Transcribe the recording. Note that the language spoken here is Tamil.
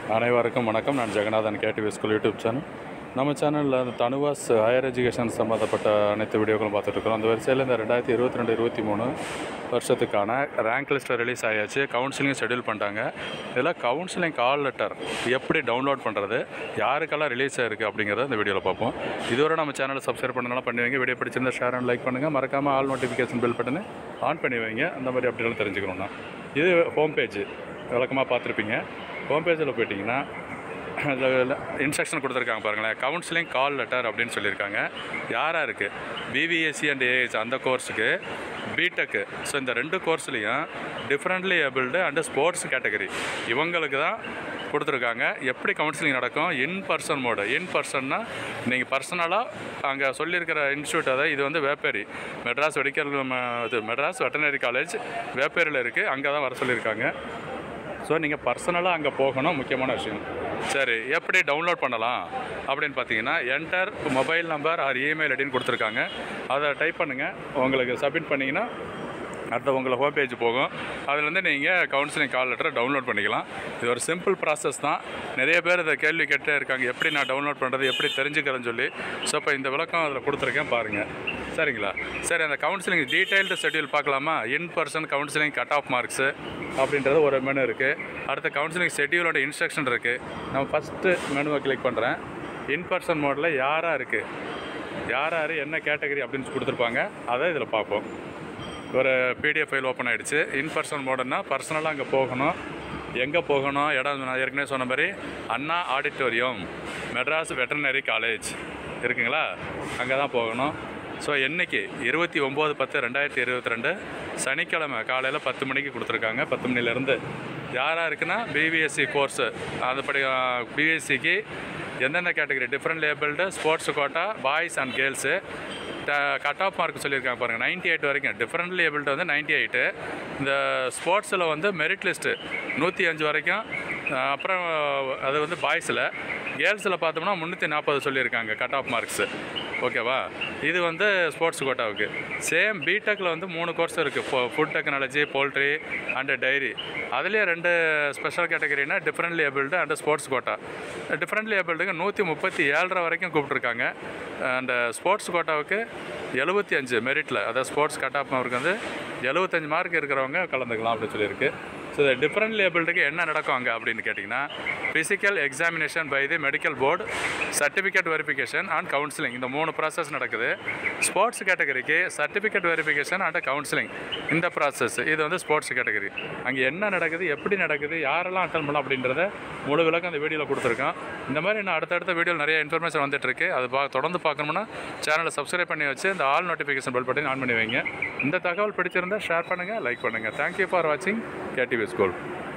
அனைவருக்கும் வணக்கம் நான் Jeganathan KTV school YouTube channel நம்ம சேனலில் அந்த தனுவாஸ் ஹையர் எஜுகேஷன் சம்மந்தப்பட்ட அனைத்து வீடியோக்களும் பார்த்துட்டு இருக்கோம் அந்த வரிசையில் இந்த ரெண்டாயிரத்தி இருபத்தி ரெண்டு இருபத்தி மூணு வருஷத்துக்கான ரேங்க் லிஸ்ட் ரிலீஸ் ஆயாச்சு கவுன்சிலிங் ஷெட்யூல் பண்ணிட்டாங்க இதில் கவுன்சிலிங் கால் லெட்டர் எப்படி டவுன்லோட் பண்ணுறது யாருக்கெல்லாம் ரிலீஸ் ஆயிருக்கு அப்படிங்கிறத இந்த வீடியோவில் பார்ப்போம் இதுவரை நம்ம சேனலை சப்ஸ்கிரைப் பண்ணனால பண்ணி வைங்க வீடியோ பிடிச்சிருந்தா ஷேர் அண்ட் லைக் பண்ணுங்கள் மறக்காமல் all notification bell button on பண்ணி வைங்க அந்த மாதிரி அப்படிலாம் தெரிஞ்சுக்கணும்னா இது ஹோம் பேஜ் விளக்கமாக பார்த்துருப்பீங்க ஹோம் பேஜில் போயிட்டிங்கன்னா அதில் இன்ஸ்ட்ரக்ஷன் கொடுத்துருக்காங்க பாருங்களேன் கவுன்சிலிங் கால் லெட்டர் அப்படின்னு சொல்லியிருக்காங்க யாராக இருக்குது பிவிஎஸ்சி அண்ட் ஏஎஸ் அந்த கோர்ஸுக்கு பிடெக்கு ஸோ இந்த ரெண்டு கோர்ஸ்லேயும் differently abled and sports category இவங்களுக்கு தான் கொடுத்துருக்காங்க எப்படி கவுன்சிலிங் நடக்கும் இன் பர்சன் மோடு இன் பர்சன்னா நீங்கள் பர்சனலாக அங்கே சொல்லியிருக்கிற இன்ஸ்டியூட் அதாவது இது வந்து வேப்பேரி மெட்ராஸ் மெடிக்கல் இது மெட்ராஸ் வெட்டனரி காலேஜ் வேப்பேரியில் இருக்குது அங்கே தான் வர சொல்லியிருக்காங்க ஸோ நீங்கள் பர்சனலாக அங்கே போகணும் முக்கியமான விஷயம் சரி எப்படி டவுன்லோட் பண்ணலாம் அப்படின்னு பார்த்தீங்கன்னா enter mobile number or email ஐடின்னு கொடுத்துருக்காங்க அதை டைப் பண்ணுங்கள் உங்களுக்கு சப்மிட் பண்ணிங்கன்னா அடுத்த உங்களை ஹோம் பேஜ் போகும் அதுலேருந்து நீங்கள் கவுன்சிலிங் கால் லெட்டரை டவுன்லோட் பண்ணிக்கலாம் இது ஒரு சிம்பிள் ப்ராசஸ் தான் நிறைய பேர் இதை கேள்வி கேட்டே இருக்காங்க எப்படி நான் டவுன்லோட் பண்ணுறது எப்படி தெரிஞ்சுக்கிறேன்னு சொல்லி ஸோ இப்போ இந்த விளக்கம் அதில் கொடுத்துருக்கேன் பாருங்கள் சரிங்களா சரி அந்த கவுன்சிலிங் டீட்டெயில்டு ஷெட்யூல் பார்க்கலாமா in person counselling cut off marks அப்படின்றது ஒரு மெனு இருக்குது அடுத்த கவுன்சிலிங் ஷெட்யூலோட இன்ஸ்ட்ரக்ஷன் இருக்குது நான் ஃபஸ்ட்டு மெனுவை கிளிக் பண்ணுறேன் இன் பர்சன் மோடில் யாராக இருக்குது யார் யார் என்ன கேட்டகரி அப்படின்னு கொடுத்துருப்பாங்க அதை இதில் பார்ப்போம் ஒரு பிடிஎஃப் ஃபைல் ஓப்பன் ஆகிடுச்சு இன் பர்சன் மோடுன்னா பர்சனலாக அங்கே போகணும் எங்கே போகணும் இடம் நான் ஏற்கனவே சொன்ன மாதிரி Anna auditorium Madras veterinary college இருக்குங்களா அங்கே தான் போகணும் ஸோ என்னைக்கு இருபத்தி ஒம்பது பத்து ரெண்டாயிரத்தி இருபத்தி ரெண்டு சனிக்கிழமை காலையில் பத்து மணிக்கு கொடுத்துருக்காங்க பத்து மணிலேருந்து யாராக இருக்குன்னா பிபிஎஸ்சி கோர்ஸு அதுபடி பிஎஸ்சிக்கு எந்தெந்த category differently abled sports quota boys and girls cut off mark சொல்லியிருக்காங்க பாருங்கள் நைன்ட்டி எயிட் வரைக்கும் டிஃப்ரெண்ட் லேபிள்டு வந்து நைன்ட்டி எயிட்டு இந்த ஸ்போர்ட்ஸில் வந்து மெரிட் லிஸ்ட்டு நூற்றி அஞ்சு வரைக்கும் அஹ் அப்புறம் அது வந்து பாய்ஸில் கேர்ள்ஸில் பார்த்தோம்னா முந்நூற்றி நாற்பது சொல்லியிருக்காங்க கட் ஆஃப் மார்க்ஸு ஓகேவா இது வந்து ஸ்போர்ட்ஸ் கோட்டாவுக்கு சேம் பிடெக்கில் வந்து மூணு கோர்ஸ் இருக்குது food technology poultry and dairy அதுலேயே ரெண்டு ஸ்பெஷல் கேட்டகரினா differently abled and sports quota differently ஏபிள்டுக்கு நூற்றி முப்பத்தி ஏழரை வரைக்கும் கூப்பிட்ருக்காங்க அந்த ஸ்போர்ட்ஸ் கோட்டாவுக்கு எழுபத்தி அஞ்சு மெரிட்டில் அதாவது ஸ்போர்ட்ஸ் கட் ஆஃப் மார்க் வந்து எழுபத்தஞ்சு மார்க் இருக்கிறவங்க கலந்துக்கலாம் அப்படின்னு சொல்லியிருக்கு ஸோ இந்த டிஃப்ரெண்ட் லேபிள்டுக்கு என்ன நடக்கும் அங்கே அப்படின்னு கேட்டிங்கன்னா physical examination by the medical board certificate verification and counselling இந்த மூணு ப்ராசஸ் நடக்குது ஸ்போர்ட்ஸ் கேட்டகரிக்கு சர்டிஃபிகேட் வெரிஃபிகேஷன் அண்ட் கவுன்சிலிங் இந்த ப்ராசஸ் இது வந்து ஸ்போர்ட்ஸ் கேட்டகரி அங்கே என்ன நடக்குது எப்படி நடக்குது யாரெல்லாம் அட்டன் பண்ணலாம் அப்படின்றத முழு விளக்கம் அந்த வீடியோவில் கொடுத்துருக்கோம் இந்த மாதிரி நான் அடுத்தடுத்த வீடியோவில் நிறைய இன்ஃபர்மேஷன் வந்துட்டு இருக்கு அது பா தொடர்ந்து பார்க்கணும்னா சேனலை சப்ஸ்கிரைப் பண்ணி வச்சு இந்த all notification bell button on பண்ணி வைங்க இந்த தகவல் பிடிச்சிருந்தா ஷேர் பண்ணுங்கள் லைக் பண்ணுங்கள் தேங்க்யூ ஃபார் வாட்சிங் கேடிவி ஸ்கூல்